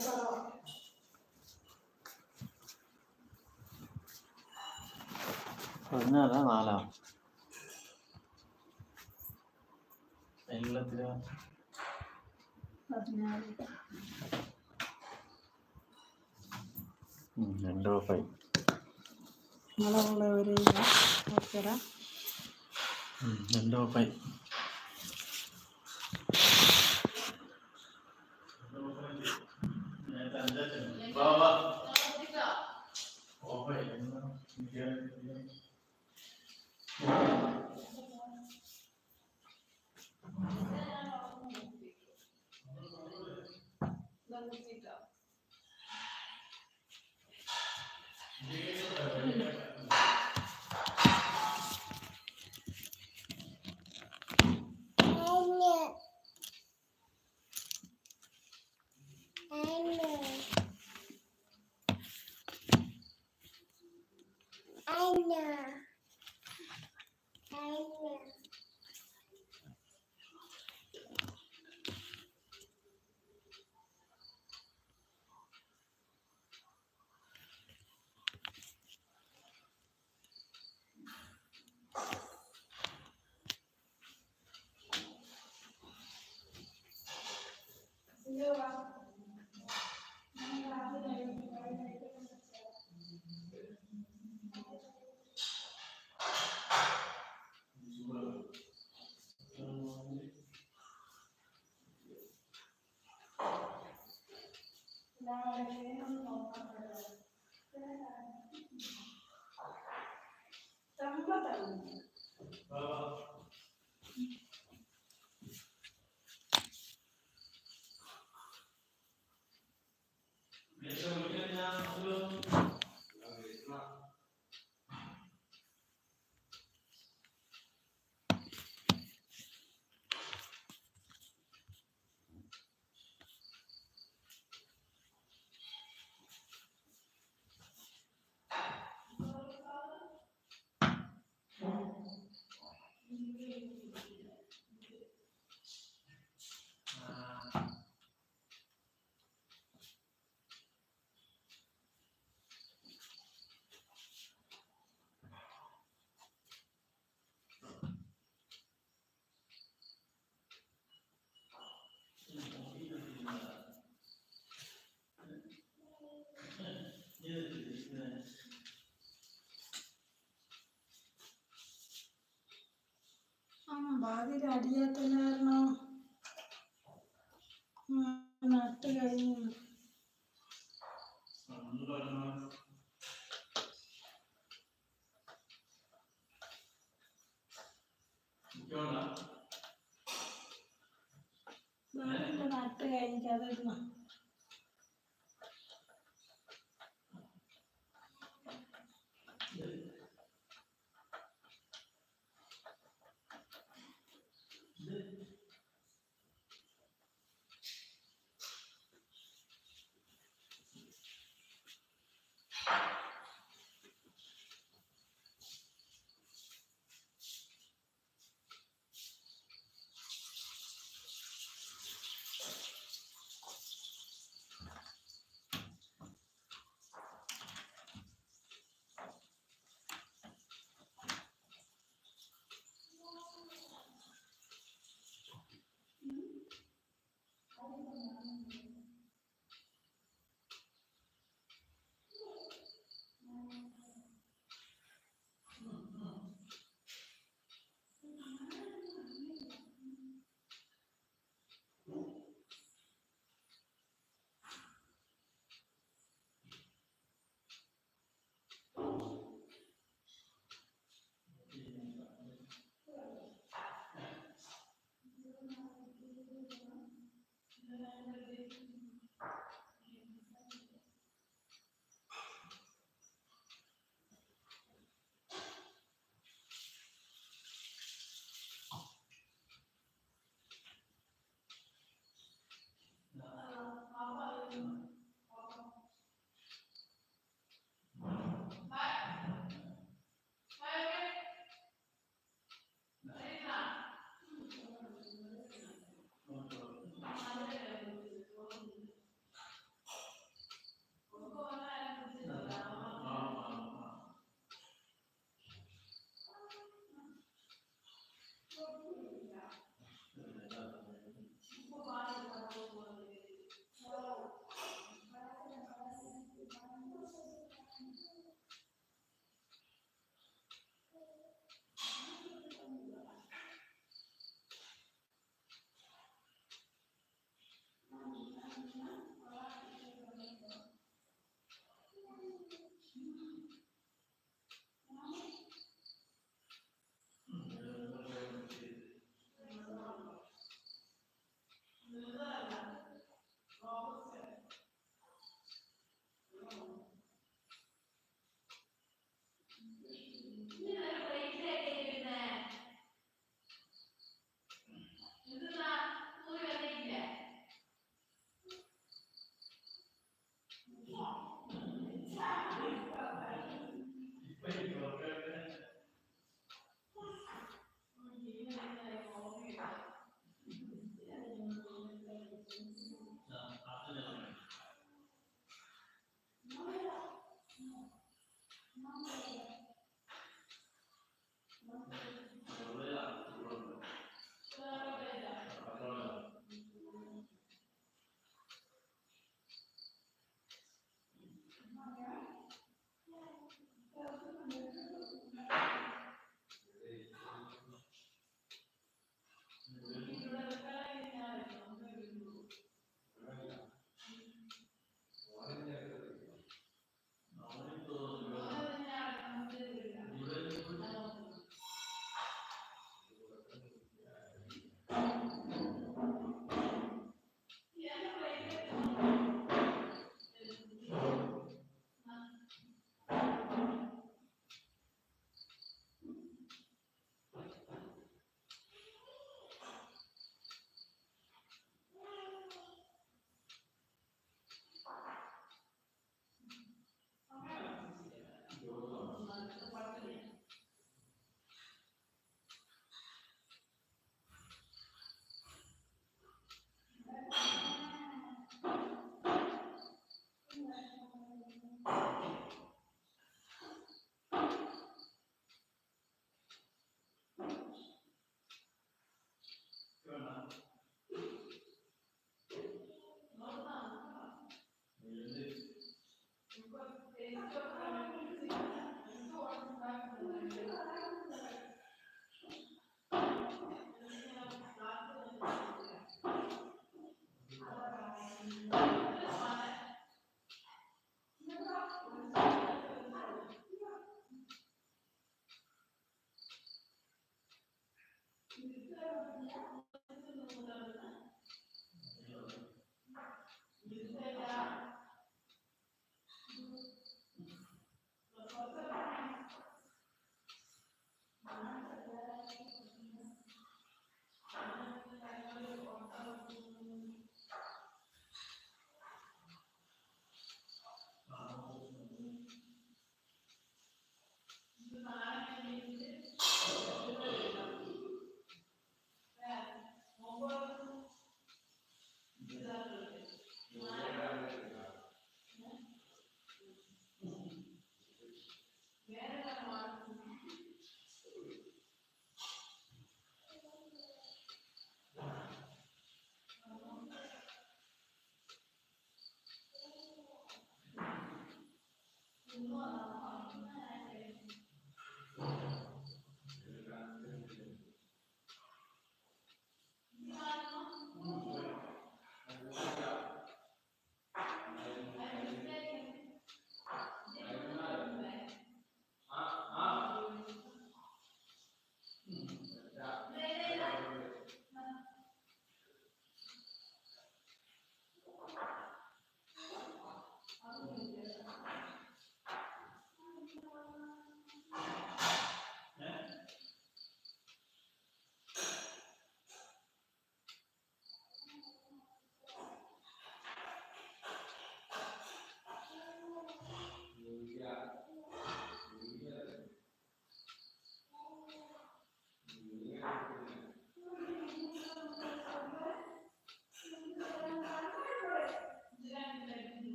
പതിനാലാ നാലാ എല്ലാത്തിലും രണ്ട് ഉറപ്പായി നിങ്ങളുള്ള ഒരു ഓക്കേറ രണ്ട് ഉറപ്പായി ആ ഭാവിയിൽ അടിയാത്തല്ലായിരുന്നോ നട്ട് കഴിഞ്ഞു ഭാവിയിൽ നട്ട് കഴിഞ്ഞിട്ട്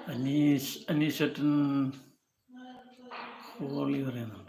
അനീഷ് അനീഷേട്ടൻ ഹോളി പറയുന്നുണ്ട്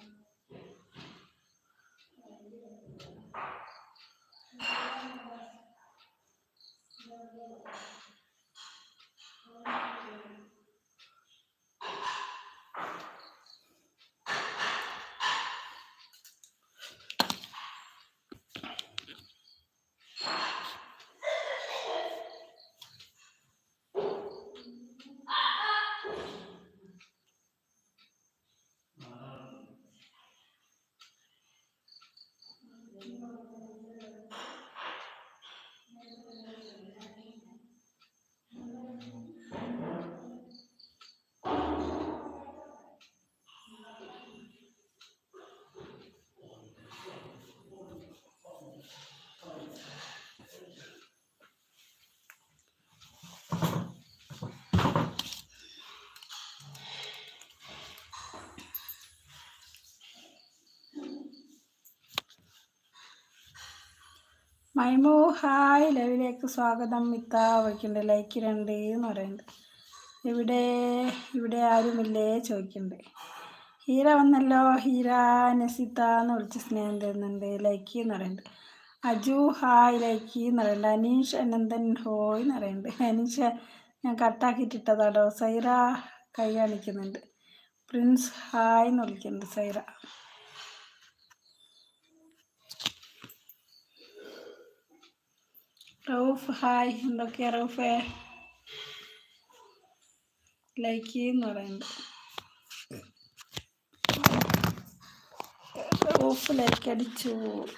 മൈമു ഹായ് ലൈവിലേക്ക് സ്വാഗതം മിത്ത വയ്ക്കുന്നുണ്ട് ലൈക്ക് രണ്ട് എന്ന് പറയുന്നുണ്ട് ഇവിടെ ഇവിടെ ആരുമില്ലേ ചോദിക്കുന്നുണ്ട് ഹീര വന്നല്ലോ ഹീര നസിത്ത എന്ന് വിളിച്ച് സ്നേഹം തരുന്നുണ്ട് ലൈക്ക് എന്ന് പറയുന്നുണ്ട് അജു ഹായ് ലൈക്ക് എന്ന് പറയുന്നുണ്ട് അനീഷ് അനന്തൻ ഹോയ് എന്ന് പറയുന്നുണ്ട് അനീഷ് ഞാൻ കട്ടാക്കിയിട്ടിട്ടതാടോ സൈറ കൈ കാണിക്കുന്നുണ്ട് പ്രിൻസ് ഹായ് എന്ന് വിളിക്കുന്നുണ്ട് സൈറ റൌഫ് ഹായ് എന്തൊക്കെയാ റൌഫേ ലൈക്ക് എന്ന് പറയുന്നുണ്ട് റൌഫ് ലൈക്ക് അടിച്ചു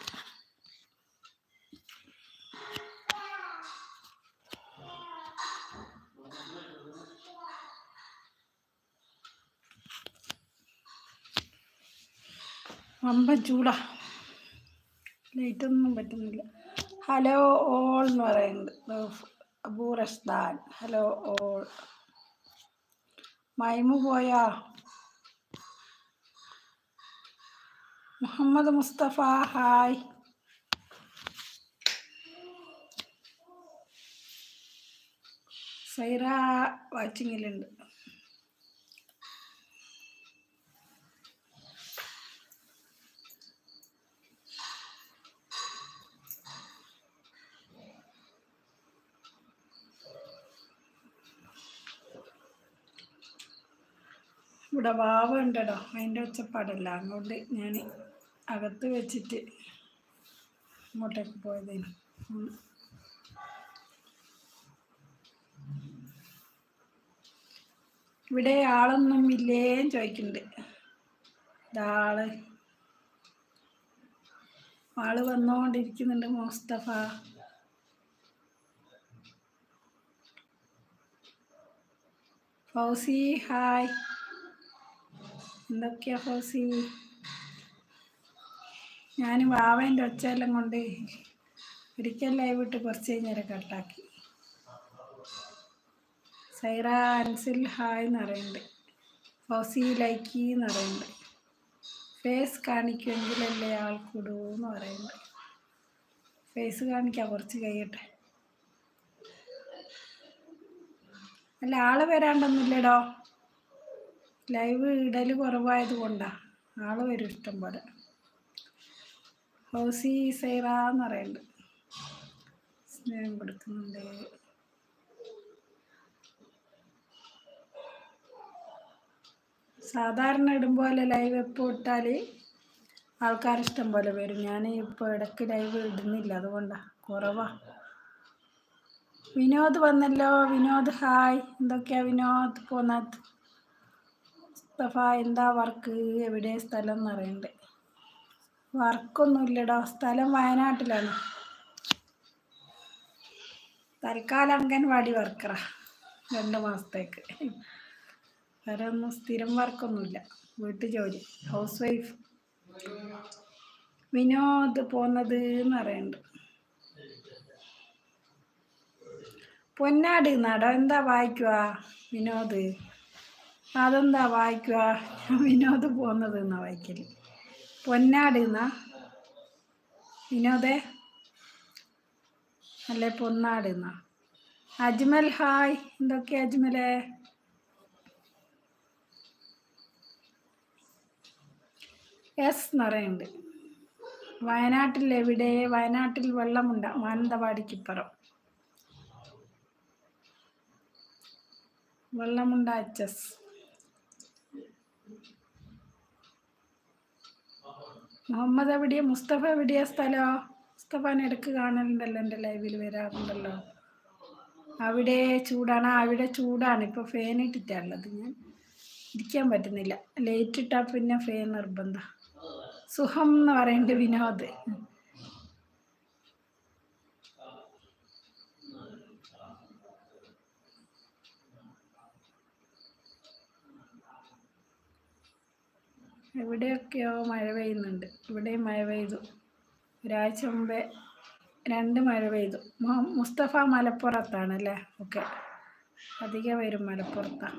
വമ്പൻ ചൂടാ ലൈറ്റൊന്നും പറ്റുന്നില്ല ഹലോ ഓൾ എന്ന് പറയുന്നുണ്ട് റൌഫ് അബൂ റഷ്ദാൻ ഹലോ ഓൾ മൈമു പോയാ മുഹമ്മദ് മുസ്തഫ ഹായ് സൈറ വാച്ചിങ്ങിലുണ്ട് ഇവിടെ വാവ ഉണ്ടല്ലോ അതിൻ്റെ ഒച്ചപ്പാടല്ല അങ്ങോട്ട് ഞാൻ അകത്ത് വെച്ചിട്ട് അങ്ങോട്ടേക്ക് പോയതേനു ഉം. ഇവിടെ ആളൊന്നും ഇല്ലേ ചോദിക്കുന്നുണ്ട് ഇതാള് ആള് വന്നുകൊണ്ടിരിക്കുന്നുണ്ട് മുസ്തഫ ഫൗസി ഹായ് എന്തൊക്കെയാ ഫൗസി ഞാൻ വാവേൻ്റെ ഒച്ചയെല്ലാം കൊണ്ട് ഒരിക്കൽ ലൈവ് ഇട്ട് കുറച്ച് കഴിഞ്ഞേരം കട്ടാക്കി സൈറ അൻസിൽ ഹായ് എന്ന് പറയുന്നുണ്ട് ഫൗസി ലൈക്കി എന്ന് പറയുന്നുണ്ട് ഫേസ് കാണിക്കുമെങ്കിലല്ലേ ആൾക്കൂടൂ എന്ന് പറയുന്നുണ്ട് ഫേസ് കാണിക്കാം കുറച്ച് കഴിയട്ടെ അല്ല ആള് വരാണ്ടൊന്നുമില്ലടോ ലൈവ് ഇടൽ കുറവായത് കൊണ്ടാ ആള് വരും ഇഷ്ടം പോലെ ഹൗസി സൈറ എന്ന് പറയുന്നുണ്ട് സ്നേഹം കൊടുക്കുന്നുണ്ട് സാധാരണ ഇടുമ്പോലെ ലൈവ് എപ്പോൾ ഇട്ടാൽ ആൾക്കാർ ഇഷ്ടം പോലെ വരും ഞാൻ ഇപ്പോൾ ഇടയ്ക്ക് ലൈവ് ഇടുന്നില്ല അതുകൊണ്ടാണ് കുറവാ വിനോദ് വന്നല്ലോ വിനോദ് ഹായ് എന്തൊക്കെയാ വിനോദ് പോന്നത് മുസ്തഫ എന്താ വർക്ക് എവിടെ സ്ഥലം എന്ന് അറിയണ്ടേ വർക്കൊന്നും ഇല്ലടോ സ്ഥലം വയനാട്ടിലാണ് തൽക്കാലം അംഗൻവാടി വർക്കറാ രണ്ട് മാസത്തേക്ക് വേറെ ഒന്നും സ്ഥിരം വർക്കൊന്നുമില്ല വീട്ടു ജോലി ഹൗസ് വൈഫ് വിനോദ് പോന്നത് എന്ന് പറയുന്നുണ്ട് പൊന്നാട് നാടോ എന്താ വായിക്കുക വിനോദ് അതെന്താ വായിക്കുക ഞാൻ വിനോദ് പോകുന്നത് എന്നാ വായിക്കല് പൊന്നാട് എന്നാ വിനോദേ അല്ലേ പൊന്നാട് എന്നാ അജ്മൽ ഹായ് എന്തൊക്കെയാ അജ്മലേ എസ് എന്ന് പറയുന്നുണ്ട് വയനാട്ടിൽ എവിടെ വയനാട്ടിൽ വെള്ളമുണ്ട മാനന്തവാടിക്കിപ്പുറം വെള്ളമുണ്ട എച്ച് എസ് മുഹമ്മദ് എവിടെയാ മുസ്തഫ എവിടെയാ സ്ഥലോ മുസ്തഫാനെ ഇടക്ക് കാണലുണ്ടല്ലോ എൻ്റെ ലൈവിൽ വരാറുണ്ടല്ലോ അവിടെ ചൂടാണ് ആ, അവിടെ ചൂടാണ് ഇപ്പോൾ ഫാൻ ഇട്ടിട്ടുള്ളത് ഞാൻ ഇരിക്കാൻ പറ്റുന്നില്ല ലൈറ്റ് ഇട്ടാൽ പിന്നെ ഫാൻ നിർബന്ധം സുഖം എന്ന് പറയുന്നത് വിനോദ് എവിടെയൊക്കെയോ മഴ പെയ്യുന്നുണ്ട് ഇവിടെയും മഴ പെയ്തു ഒരാഴ്ച മുമ്പേ രണ്ട് മഴ പെയ്തു മു- മുസ്തഫ മലപ്പുറത്താണ് അല്ലേ ഓക്കെ അധികം വരും മലപ്പുറത്താണ്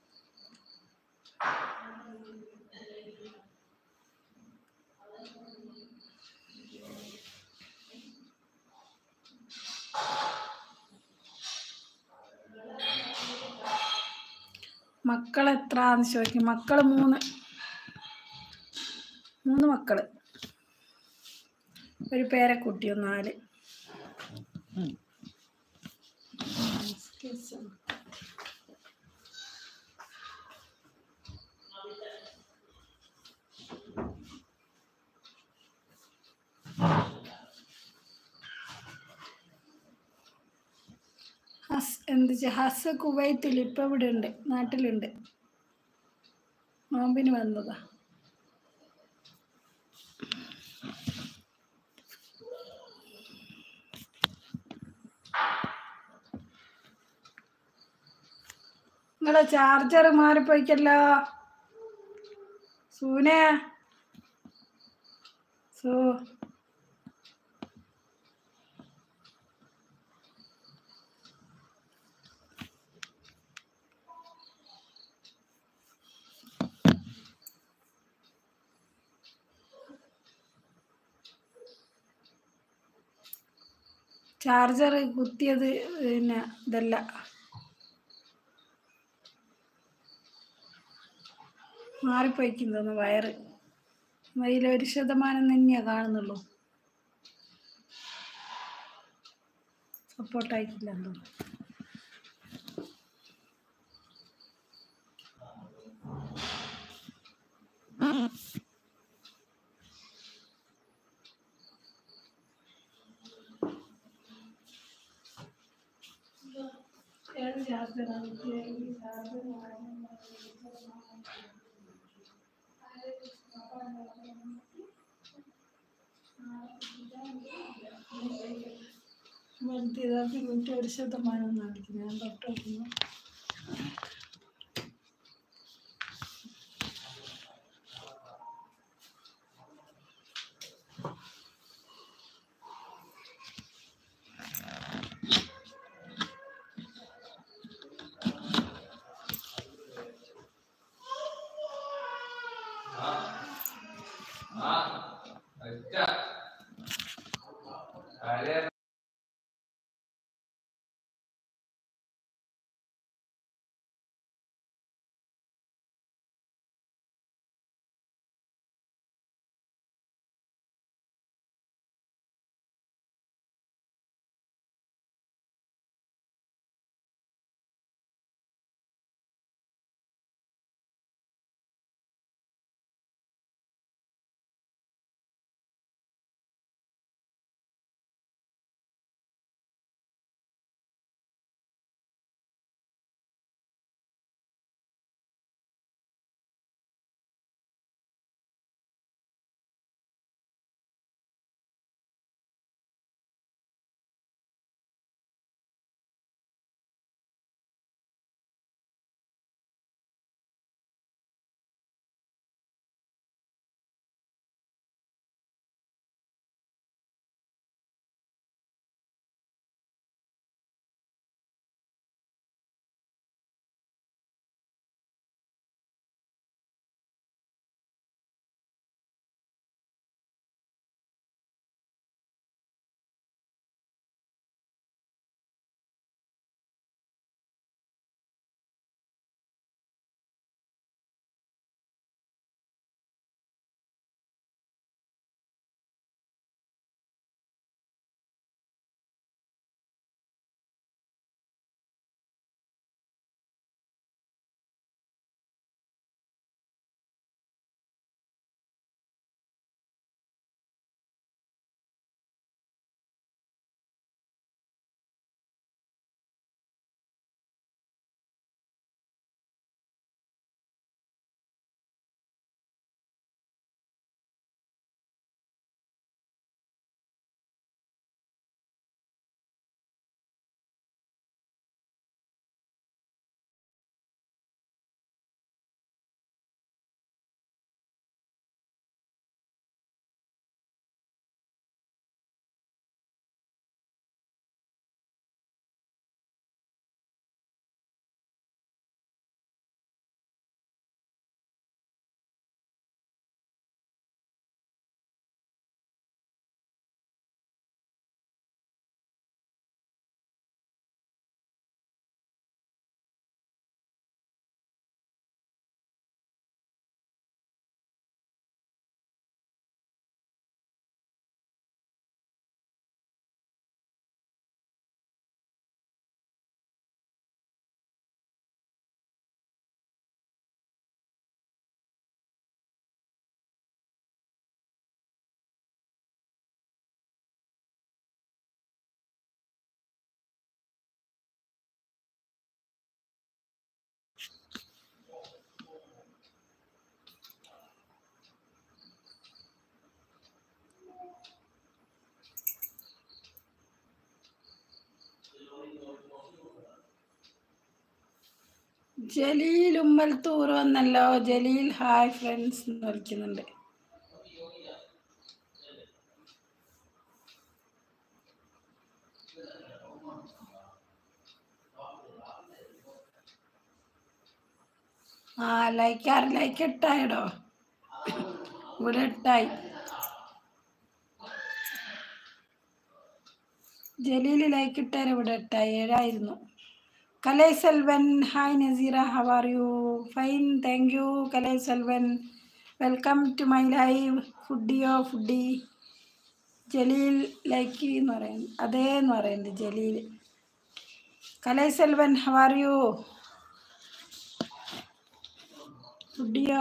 മക്കൾ എത്രാന്ന് ചോദിക്കും മക്കൾ മൂന്ന് മൂന്ന് മക്കൾ ഒരു പേരക്കുട്ടിയും നാല് ഹസ് എന്ത് ചെ- ഹസ് കുവൈത്തിൽ ഇപ്പം ഇവിടെ ഉണ്ട് നാട്ടിലുണ്ട് നോമ്പിന് വന്നതാ നിങ്ങളെ ചാർജർ മാറിപ്പോയിക്കല്ലോ സൂനെ സൂ ചാർജർ കുത്തിയത് പിന്നെ ഇതല്ല മാറിപ്പോയിക്കുന്നു വയറ് അതിലൊരു ശതമാനം തന്നെയാണ് കാണുന്നുള്ളൂ സപ്പോർട്ടായിട്ടില്ല എന്തോ ഏത് ചാർജറാണ് ചാർജർ വലുത് നൂറ്റി ഒരു ശതമാനം കാണിക്കുന്നു ഞാൻ തൊട്ട് നോക്കുന്നു ജലീൽ ഉമ്മൽ തൂർ വന്നല്ലോ ജലീൽ ഹായ് ഫ്രണ്ട്സ് എന്ന് വിളിക്കുന്നുണ്ട് ആ ലൈക്ക് ആറ് ലൈക്ക് എട്ടായിടോ ഇവിടെ എട്ടായി ജലീൽ ലൈക്ക് ഇട്ടാൽ ഇവിടെ എട്ടായി ഏഴായിരുന്നു Kalai Selvan hi Nazeera how are you fine thank you Kalai Selvan welcome to my live ഫുഡിയോ ഫുഡി ജലീൽ ലൈക്ക് എന്ന് പറയുന്നത് അതേ എന്ന് പറയുന്നുണ്ട് Jaleel Kalai Selvan how are you ഫുഡിയോ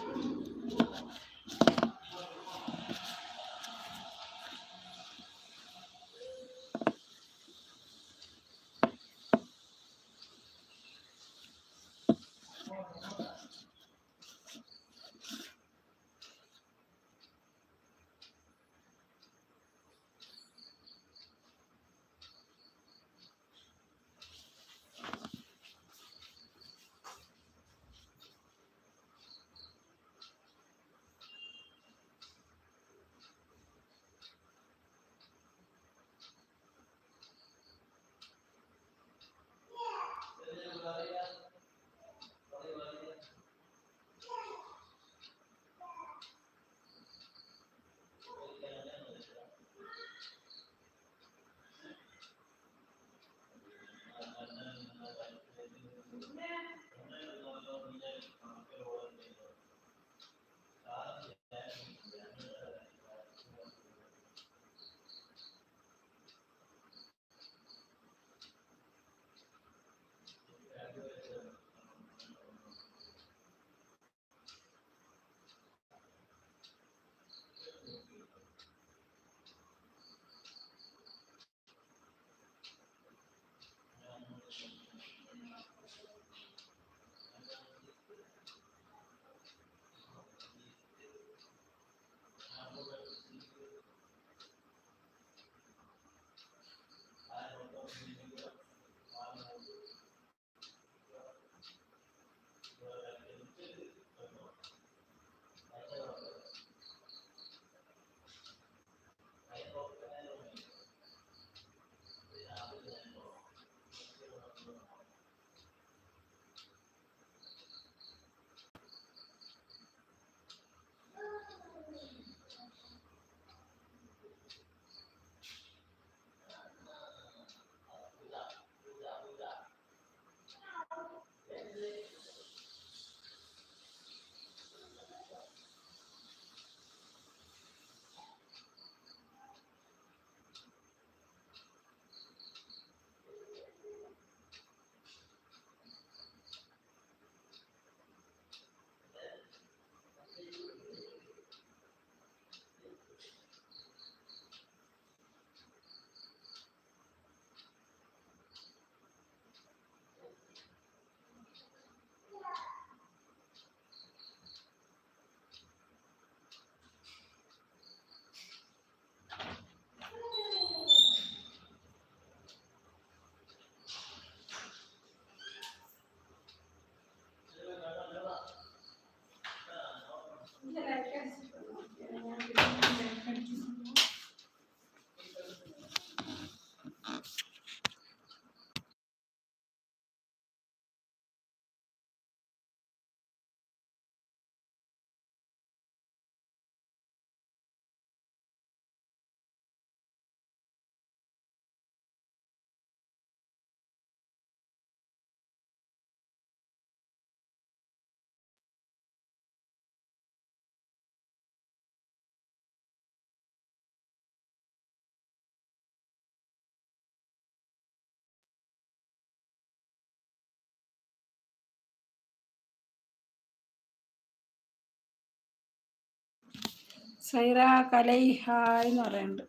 സൈറ കലൈ ഹായ് എന്ന് പറയുന്നുണ്ട്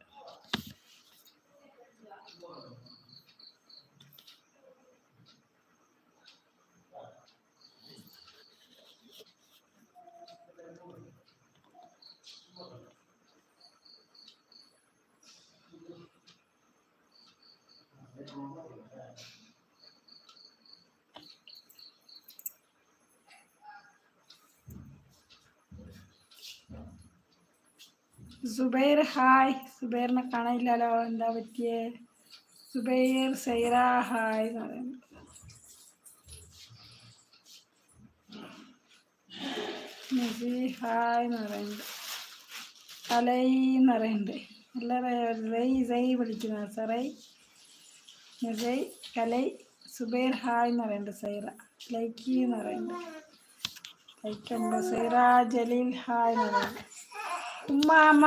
സുബൈർ ഹായ് സുബൈറിനെ കാണില്ലല്ലോ എന്താ പറ്റിയേ സുബൈർ സൈറ ഹായ് എന്ന് പറയുന്നു നസി ഹായ് എന്ന് പറയുന്നുണ്ട് കലൈ എന്ന് പറയുന്നുണ്ട് നല്ല റൈ സൈ വിളിക്കുന്നത് സറൈ നസൈ കലൈ സുബൈർ ഹായ് എന്ന് പറയുന്നുണ്ട് സൈറ ലൈക്കി എന്ന് പറയുന്നുണ്ട് ലൈക്കുണ്ട് സൈറ ജലീൽ ഹായ് എന്ന് പറയുന്നുണ്ട് ഉമ്മാമ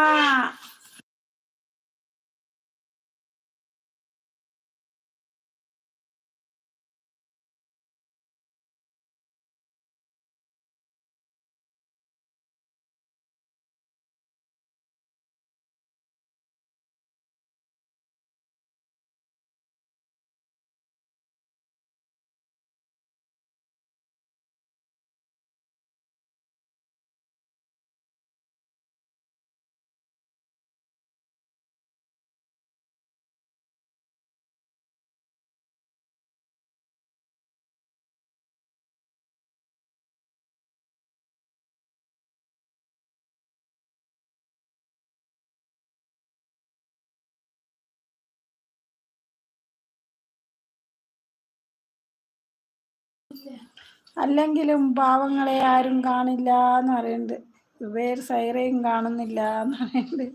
അല്ലെങ്കിലും പാവങ്ങളെ ആരും കാണില്ല എന്ന് പറയുന്നുണ്ട് സുബൈർ സൈറയും കാണുന്നില്ല എന്ന് പറയുന്നുണ്ട്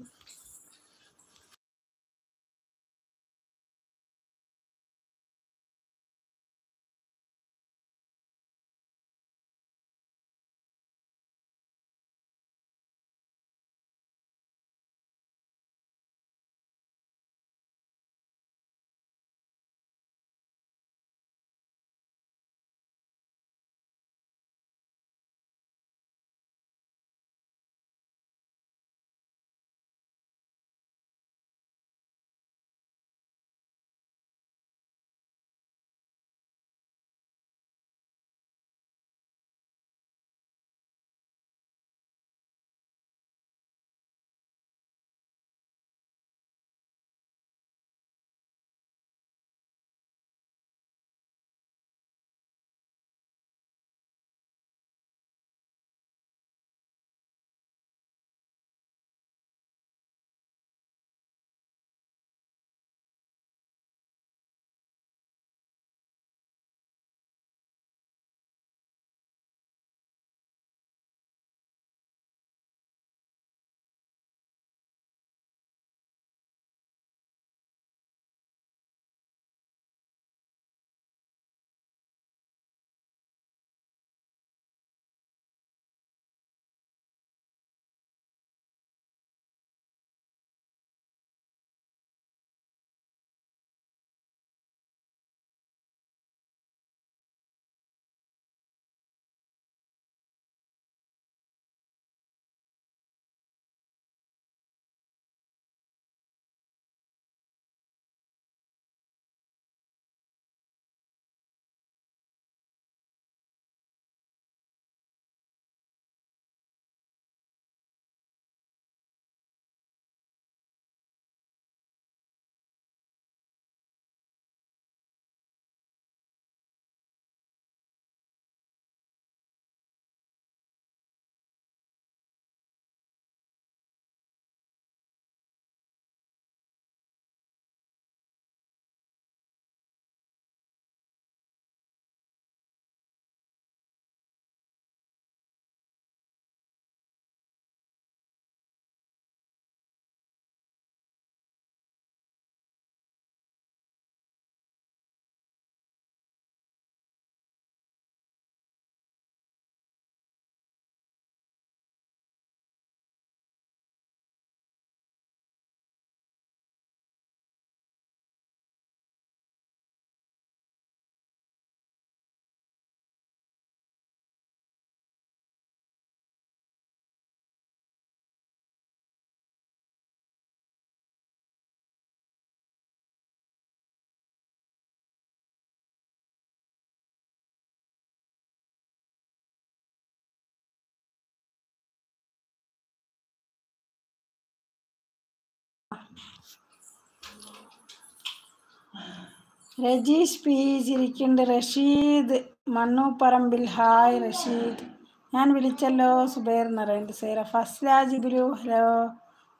രജീഷ് പി ചിരിക്കുന്നുണ്ട് റഷീദ് മണ്ണൂപ്പറമ്പിൽ ഹായ് റഷീദ് ഞാൻ വിളിച്ചല്ലോ സുബൈർ എന്ന് പറയുന്നുണ്ട് സൈറ ഫസ്ല ജിബിലു ഹലോ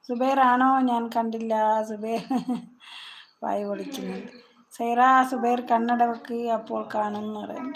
സുബൈറാണോ ഞാൻ കണ്ടില്ല സുബൈർ വായി പൊളിക്കുന്നുണ്ട് സൈറ സുബൈർ കണ്ണടവക്ക് അപ്പോൾ കാണും എന്ന് പറയുന്നുണ്ട്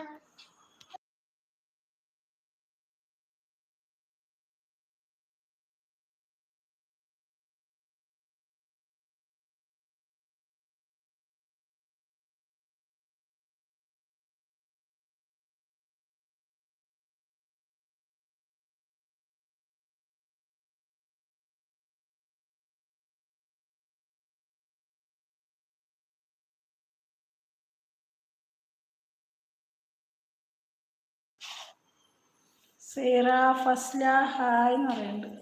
സൈറ ഫസ്ല ഹായ് എന്ന് പറയുന്നുണ്ട്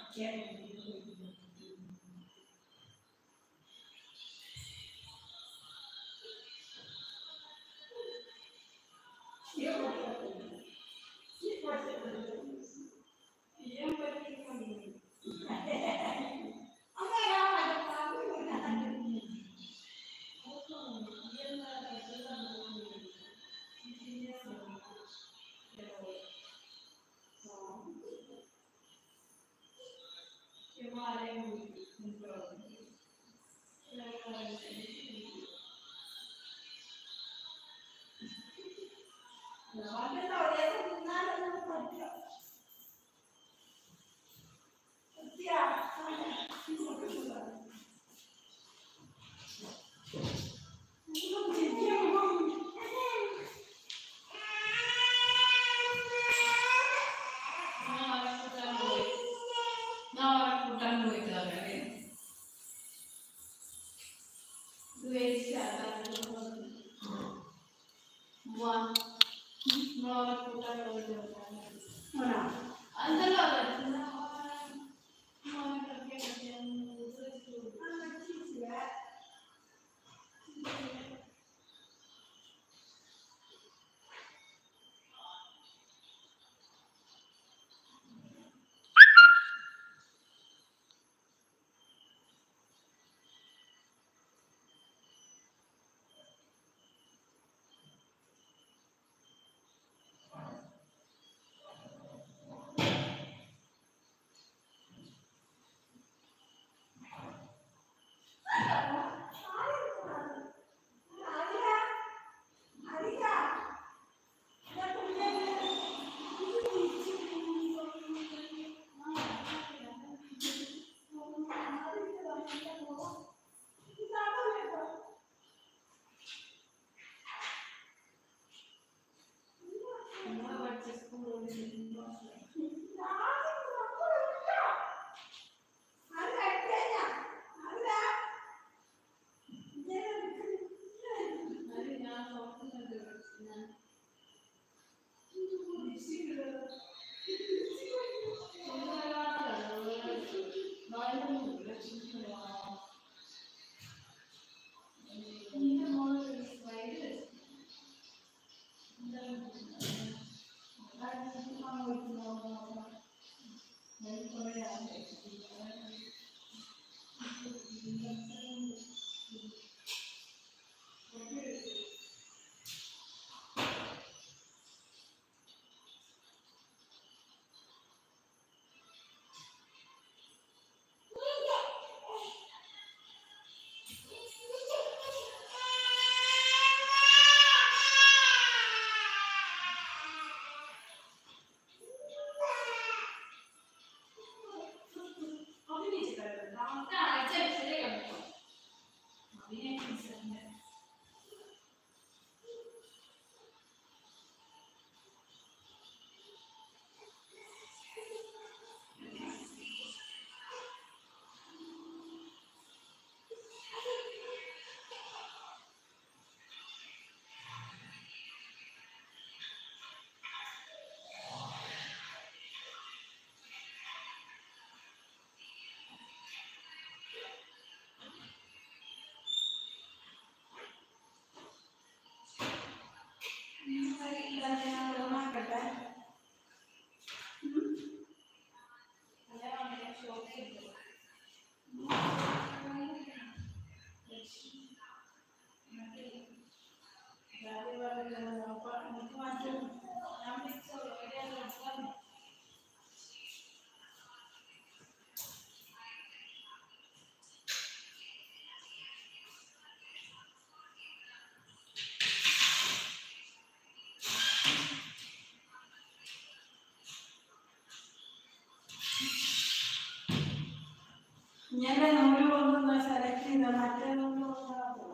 ഇങ്ങനെ നൂല് കൊണ്ടൊന്ന് സെലക്ട് ചെയ്ത മറ്റേ നൂല് കൊണ്ടാ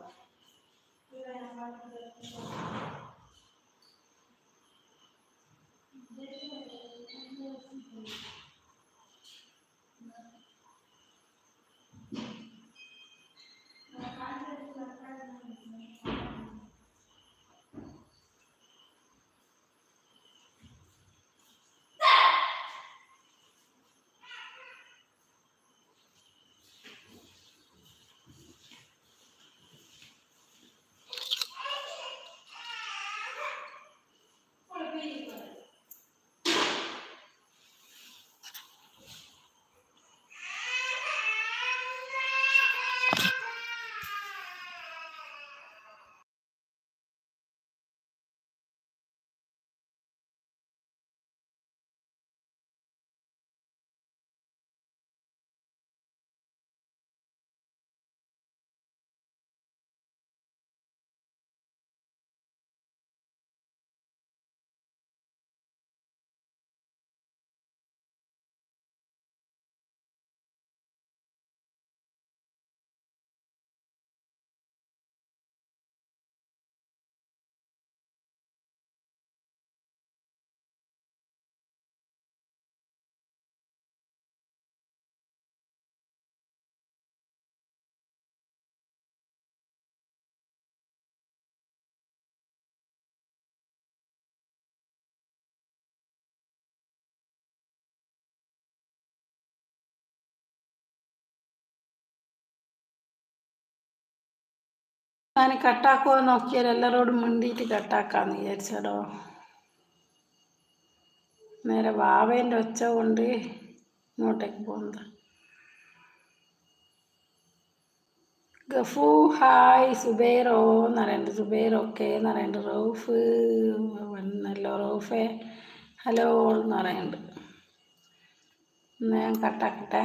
ഞാൻ കട്ടാക്കുമോ നോക്കിയാൽ എല്ലാവരോടും മിണ്ടിയിട്ട് കട്ടാക്കാന്ന് വിചാരിച്ചടോ നേരെ വാവേൻ്റെ ഒച്ച കൊണ്ട് ഇങ്ങോട്ടേക്ക് പോകുന്നത് ഗഫു ഹായ് സുബൈറോ എന്ന് പറയുന്നുണ്ട് സുബൈർ ഓക്കെ എന്ന് പറയുന്നുണ്ട് റൗഫ് വന്നല്ലോ റൗഫെ ഹലോ എന്ന് പറയുന്നുണ്ട് എന്നാ ഞാൻ കട്ടാക്കട്ടെ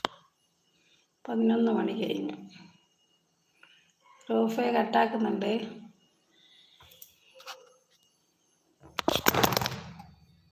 പതിനൊന്ന് മണി കഴിഞ്ഞു റൂഫെ കട്ടാക്കുന്നുണ്ട്